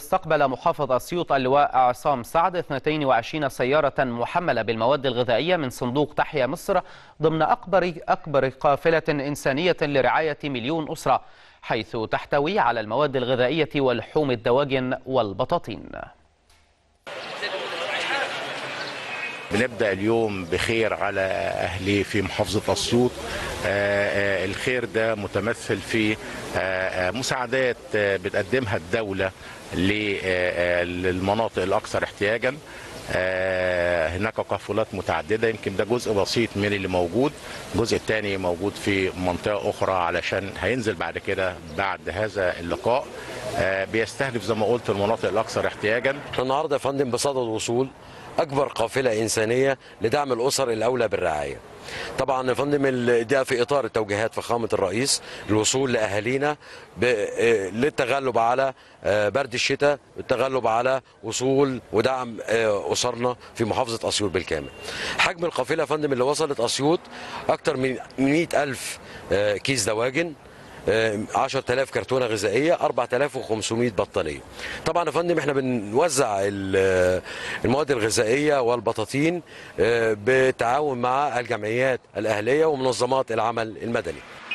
استقبل محافظ أسيوط اللواء عصام سعد 22 سيارة محملة بالمواد الغذائية من صندوق تحيا مصر ضمن أكبر أكبر قافلة إنسانية لرعاية مليون أسرة حيث تحتوي على المواد الغذائية ولحوم الدواجن والبطاطين بنبدأ اليوم بخير على أهلي في محافظة أسيوط آه، آه، الخير ده متمثل في آه، آه، مساعدات آه، بتقدمها الدولة ل- آه، للمناطق الأكثر احتياجا آه، هناك قافلات متعددة يمكن ده جزء بسيط من اللي موجود الجزء الثاني موجود في منطقة أخرى علشان هينزل بعد كده بعد هذا اللقاء آه، بيستهدف زي ما قلت المناطق الأكثر احتياجا احنا النهارده يا فندم بصدد وصول اكبر قافله انسانيه لدعم الاسر الاولى بالرعايه. طبعا يا فندم ال- ده في اطار توجيهات فخامه الرئيس الوصول لاهالينا ب- آه، للتغلب على آه، برد الشتاء التغلب على وصول ودعم آه، اسرنا في محافظه اسيوط بالكامل. حجم القافله يا فندم اللي وصلت اسيوط اكثر من 100 الف آه، كيس دواجن 10000 كرتونه غذائيه 4500 بطانيه طبعا يا فندم احنا بنوزع ال- المواد الغذائيه والبطاطين آه، بالتعاون مع الجمعيات الاهليه ومنظمات العمل المدني